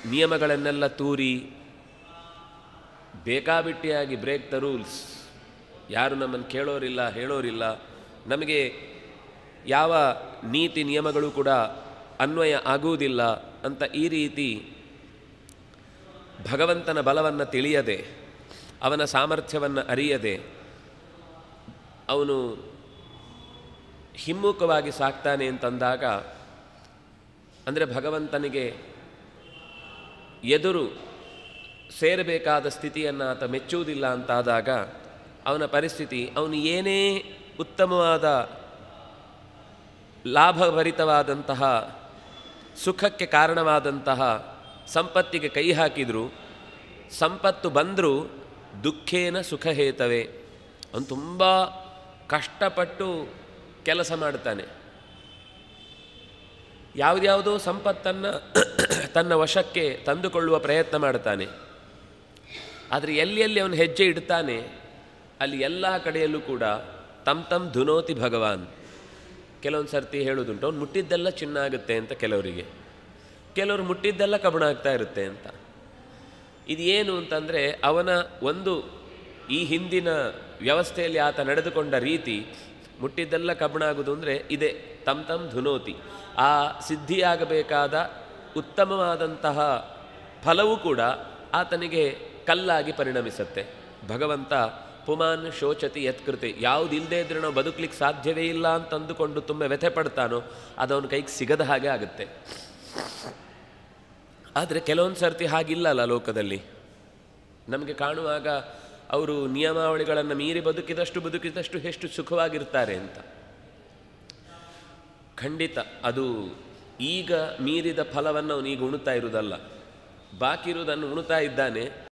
ನಿಯಮಗಳನ್ನೆಲ್ಲ ತೂರಿ ಬೇಕಾಬಿಟ್ಟಿಯಾಗಿ break the rules ಯಾರು ನಮ್ಮನ್ನು ಕೇಳೋರಿಲ್ಲ ಹೇಳೋರಿಲ್ಲ ನಮಗೆ ಯಾವ ನೀತಿ ನಿಯಮಗಳು ಕೂಡ ಅನ್ವಯ ಆಗುವುದಿಲ್ಲ ಅಂತ ಈ ರೀತಿ ಭಗವಂತನ ಬಲವನ್ನು ತಿಳಿಯದೆ ಅವನ ಸಾಮರ್ಥ್ಯವನ್ನು ಅರಿಯದೆ ಅವನು ಹಿಮ್ಮುಖವಾಗಿ ಸಾಕ್ತಾನೆ ಅಂತಂದಾಗ ಅಂದರೆ ಭಗವಂತನಿಗೆ ಎದುರು ಸೇರಬೇಕಾದ ಸ್ಥಿತಿಯನ್ನು ಆತ ಮೆಚ್ಚುವುದಿಲ್ಲ ಅಂತಾದಾಗ ಅವನ ಪರಿಸ್ಥಿತಿ ಅವನು ಏನೇ ಉತ್ತಮವಾದ ಲಾಭಭರಿತವಾದಂತಹ ಸುಖಕ್ಕೆ ಕಾರಣವಾದಂತಹ ಸಂಪತ್ತಿಗೆ ಕೈ ಹಾಕಿದರೂ ಸಂಪತ್ತು ಬಂದರೂ ದುಃಖೇನ ಸುಖ ಹೇತವೆ ಅವನು ತುಂಬ ಕಷ್ಟಪಟ್ಟು ಕೆಲಸ ಮಾಡ್ತಾನೆ ಯಾವುದ್ಯಾವುದೋ ಸಂಪತ್ತನ್ನು ತನ್ನ ವಶಕ್ಕೆ ತಂದುಕೊಳ್ಳುವ ಪ್ರಯತ್ನ ಮಾಡ್ತಾನೆ ಆದರೆ ಎಲ್ಲಿ ಎಲ್ಲಿ ಅವನು ಹೆಜ್ಜೆ ಇಡ್ತಾನೆ ಅಲ್ಲಿ ಎಲ್ಲ ಕಡೆಯಲ್ಲೂ ಕೂಡ ತಮ್ ತಮ್ ಧುನೋತಿ ಭಗವಾನ್ ಕೆಲವೊಂದು ಸರ್ತಿ ಹೇಳೋದುಂಟು ಅವ್ನು ಮುಟ್ಟಿದ್ದೆಲ್ಲ ಚಿನ್ನ ಆಗುತ್ತೆ ಅಂತ ಕೆಲವರಿಗೆ ಕೆಲವರು ಮುಟ್ಟಿದ್ದೆಲ್ಲ ಕಬ್ಬಣ ಆಗ್ತಾ ಇರುತ್ತೆ ಅಂತ ಇದು ಏನು ಅಂತಂದರೆ ಅವನ ಒಂದು ಈ ಹಿಂದಿನ ವ್ಯವಸ್ಥೆಯಲ್ಲಿ ಆತ ನಡೆದುಕೊಂಡ ರೀತಿ ಮುಟ್ಟಿದ್ದೆಲ್ಲ ಕಬ್ಬಣ ಆಗೋದು ಅಂದರೆ ಇದೆ ತಮ್ ತಮ್ ಧುನೋತಿ ಆ ಸಿದ್ಧಿಯಾಗಬೇಕಾದ ಉತ್ತಮವಾದಂತಹ ಫಲವೂ ಕೂಡ ಆತನಿಗೆ ಕಲ್ಲಾಗಿ ಪರಿಣಮಿಸುತ್ತೆ ಭಗವಂತ ಪುಮಾನ್ ಶೋಚತಿ ಯತ್ಕೃತಿ ಯಾವುದಿಲ್ಲದೆ ಇದ್ರೆ ನಾವು ಬದುಕಲಿಕ್ಕೆ ಸಾಧ್ಯವೇ ಇಲ್ಲ ಅಂತ ಅಂದುಕೊಂಡು ತುಂಬ ವ್ಯಥೆ ಪಡ್ತಾನೋ ಅದು ಅವನ ಕೈಗೆ ಸಿಗದ ಹಾಗೆ ಆಗುತ್ತೆ ಆದರೆ ಕೆಲವೊಂದು ಸರ್ತಿ ಹಾಗಿಲ್ಲಲ್ಲ ಲೋಕದಲ್ಲಿ ನಮಗೆ ಕಾಣುವಾಗ ಅವರು ನಿಯಮಾವಳಿಗಳನ್ನು ಮೀರಿ ಬದುಕಿದಷ್ಟು ಬದುಕಿದಷ್ಟು ಎಷ್ಟು ಸುಖವಾಗಿರ್ತಾರೆ ಅಂತ ಖಂಡಿತ ಅದು ಈಗ ಮೀರಿದ ಫಲವನ್ನು ಅವನು ಈಗ ಉಣ್ತಾ ಇರುವುದಲ್ಲ ಬಾಕಿ ಇರುವುದನ್ನು ಉಣ್ತಾ ಇದ್ದಾನೆ